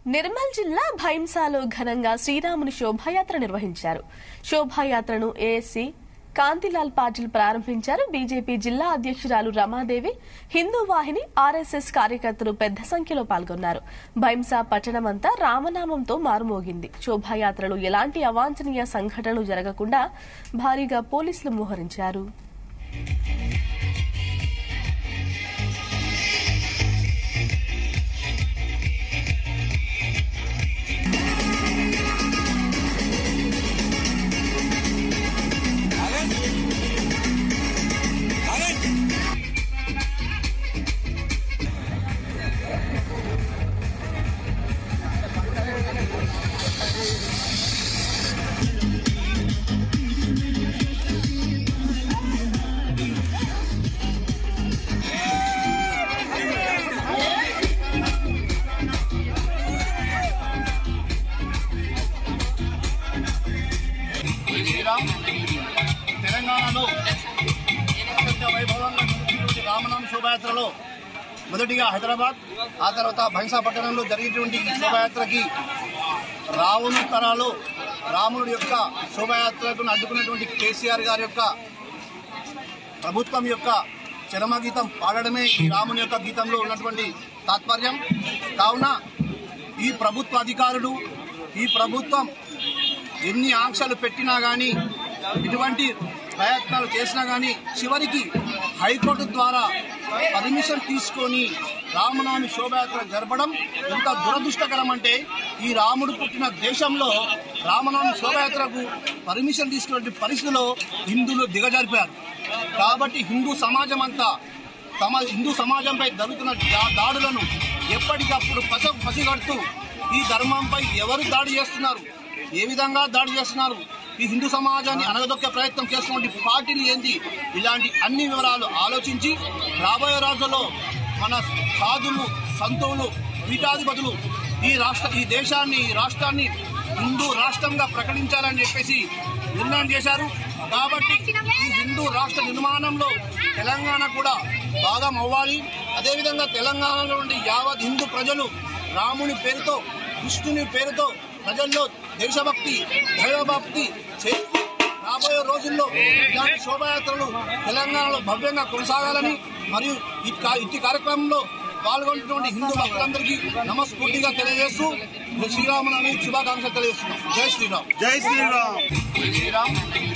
నిర్మల్ జిల్లా భైంసాలో ఘనంగా శ్రీరాముని శోభాయాత్ర నిర్వహించారు శోభాయాత్రను ఏఎస్సీ కాంతిలాల్ పాటిల్ ప్రారంభించారు బీజేపీ జిల్లా అధ్యక్షురాలు రమాదేవి హిందూ వాహిని ఆర్ఎస్ఎస్ కార్యకర్తలు పెద్ద సంఖ్యలో పాల్గొన్నారు భైంసా పట్టణమంతా రామనామంతో మారుమోగింది శోభాయాత్రలో ఎలాంటి అవాంఛనీయ సంఘటనలు జరగకుండా భారీగా పోలీసులు మోహరించారు శ్రీరామ్ తెలంగాణలో అత్యంత వైభవంగా జరుగుతున్నటువంటి రామనామ శోభాయాత్రలో మొదటిగా హైదరాబాద్ ఆ తర్వాత భైంసా పట్టణంలో జరిగేటువంటి ఈ శోభాయాత్రకి రావణు తరాలో రాముడి యొక్క శోభాయాత్రకు అడ్డుకున్నటువంటి కేసీఆర్ గారి యొక్క ప్రభుత్వం యొక్క చరమగీతం పాడడమే ఈ రాముని యొక్క గీతంలో ఉన్నటువంటి తాత్పర్యం కావున ఈ ప్రభుత్వ అధికారులు ఈ ప్రభుత్వం ఎన్ని ఆంక్షలు పెట్టినా కానీ ఇటువంటి ప్రయత్నాలు చేసినా కానీ చివరికి హైకోర్టు ద్వారా పర్మిషన్ తీసుకొని రామనవమి శోభయాత్ర జరపడం ఎంత దురదృష్టకరం అంటే ఈ రాముడు పుట్టిన దేశంలో రామనవమి శోభయాత్రకు పర్మిషన్ తీసుకునే పరిస్థితిలో హిందువులు దిగజారిపోయారు కాబట్టి హిందూ సమాజం అంతా తమ హిందూ సమాజంపై జరుగుతున్న దా- దాడులను ఎప్పటికప్పుడు పస పసిగడుతూ ఈ ధర్మంపై ఎవరు దాడి చేస్తున్నారు ఏ విధంగా దాడి చేస్తున్నారు ఈ హిందూ సమాజాన్ని అనగదొక్కే ప్రయత్నం చేస్తున్నటువంటి పార్టీలు ఏంది ఇలాంటి అన్ని వివరాలు ఆలోచించి రాబోయే రోజుల్లో మన సాధులు సంతువులు పీఠాధిపతులు ఈ రాష్ట్ర ఈ దేశాన్ని ఈ రాష్ట్రాన్ని హిందూ రాష్ట్రంగా ప్రకటించాలని చెప్పేసి నిర్ణయం చేశారు కాబట్టి ఈ హిందూ రాష్ట్ర నిర్మాణంలో తెలంగాణ కూడా భాగం అవ్వాలి అదేవిధంగా తెలంగాణలో నుండి యావత్ హిందూ ప్రజలు రాముని పేరుతో కృష్ణుని పేరుతో ప్రజల్లో దేశభక్తి దైవభక్తి చేస్తూ రాబోయే రోజుల్లో ఇలాంటి శోభాయాత్రలు తెలంగాణలో భవ్యంగా కొనసాగాలని మరియు ఈ కా- ఇట్టి కార్యక్రమంలో పాల్గొంటున్నటువంటి హిందూ భక్తులందరికీ నమస్ఫూర్తిగా తెలియజేస్తూ శ్రీరామనవమి శుభాకాంక్షలు తెలియజేస్తున్నాం జై శ్రీరామ్ జై శ్రీరామ్ శ్రీరామ్